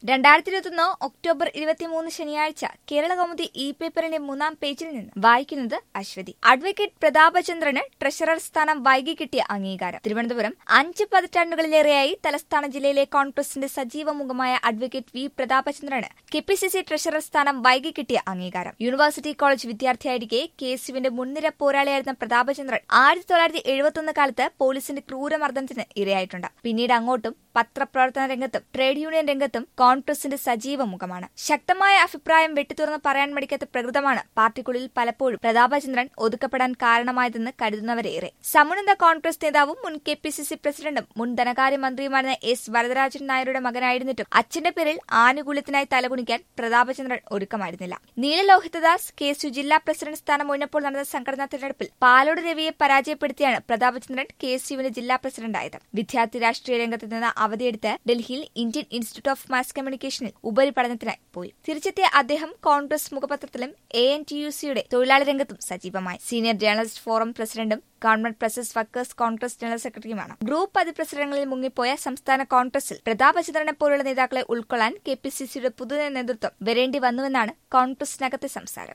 രണ്ടായിരത്തി ഇരുപത്തൊന്ന് ഒക്ടോബർ ഇരുപത്തിമൂന്ന് ശനിയാഴ്ച കേരള കൗമുദി ഇ പേപ്പറിന്റെ മൂന്നാം പേജിൽ നിന്ന് വായിക്കുന്നത് അശ്വതി അഡ്വക്കേറ്റ് പ്രതാപചന്ദ്രന് ട്രഷറർ സ്ഥാനം വൈകി കിട്ടിയ അംഗീകാരം തിരുവനന്തപുരം അഞ്ച് പതിറ്റാണ്ടുകളിലേറെയായി തലസ്ഥാന ജില്ലയിലെ കോൺഗ്രസിന്റെ സജീവ മുഖമായ അഡ്വക്കേറ്റ് വി പ്രതാപചന്ദ്രന് K P C C treasurer സ്ഥാനം വൈകി കിട്ടിയ അംഗീകാരം യൂണിവേഴ്സിറ്റി കോളേജ് വിദ്യാർത്ഥിയായിരിക്കെ കെ എസ് യുവിന്റെ മുൻനിര പോരാളിയായിരുന്ന പ്രതാപചന്ദ്രൻ ആയിരത്തി തൊള്ളായിരത്തി എഴുപത്തൊന്ന് കാലത്ത് പോലീസിന്റെ ക്രൂരമർദ്ദനത്തിന് ഇരയായിട്ടുണ്ട് പിന്നീട് അങ്ങോട്ടും പത്രപ്രവർത്തന രംഗത്തും ട്രേഡ് യൂണിയൻ രംഗത്തും കോൺഗ്രസിന്റെ സജീവ മുഖമാണ് ശക്തമായ അഭിപ്രായം വെട്ടിത്തുറന്ന് പറയാൻ മടിക്കാത്ത പ്രകൃതമാണ് പാർട്ടിക്കുള്ളിൽ പലപ്പോഴും പ്രതാപചന്ദ്രൻ ഒതുക്കപ്പെടാൻ കാരണമായതെന്ന് കരുതുന്നവരേറെ സമുന്നത കോൺഗ്രസ് നേതാവും മുൻ കെ പി സി സി പ്രസിഡന്റും മുൻ ധനകാര്യമന്ത്രിയുമായിരുന്ന എസ് വരദരാജൻ നായരുടെ മകനായിരുന്നിട്ടും അച്ഛന്റെ പേരിൽ ആനുകൂല്യത്തിനായി തലകുണിക്കാൻ പ്രതാപചന്ദ്രൻ ഒരുക്കമായിരുന്നില്ല നീലലോഹിതദാസ് കെ എസ് യു ജില്ലാ പ്രസിഡന്റ് സ്ഥാനം ഒഴിഞ്ഞപ്പോൾ നടന്ന സംഘടനാ തെരഞ്ഞെടുപ്പിൽ പാലോട് രവിയെ പരാജയപ്പെടുത്തിയാണ് പ്രതാപചന്ദ്രൻ കെ എസ് യുവിന്റെ ജില്ലാ പ്രസിഡന്റായത് വിദ്യാർത്ഥി രാഷ്ട്രീയ രംഗത്ത് നിന്ന് അവധിയെടുത്ത് ഡൽഹിയിൽ ഇന്ത്യൻ ഇൻസ്റ്റിറ്റ്യൂട്ട് ഓഫ് മാസ് കമ്മ്യൂണിക്കേഷനിൽ ഉപരിപഠനത്തിനായി പോയി തിരിച്ചെത്തിയ അദ്ദേഹം കോൺഗ്രസ് മുഖപത്രത്തിലും എ എൻ ടി യു സിയുടെ തൊഴിലാളി രംഗത്തും സജീവമായി സീനിയർ ജേർണലിസ്റ്റ് ഫോറം പ്രസിഡന്റും government presses workers Congress general സെക്രട്ടറിയുമാണ് ഗ്രൂപ്പ് അതിപ്രസരങ്ങളിൽ മുങ്ങിപ്പോയ സംസ്ഥാന കോൺഗ്രസിൽ പ്രതാപചന്ദ്രനെ പോലുള്ള നേതാക്കളെ ഉൾക്കൊള്ളാൻ കെ പി സി സിയുടെ പുതിയ നേതൃത്വം വരേണ്ടി വന്നുവെന്നാണ് കോൺഗ്രസിനകത്തെ സംസാരം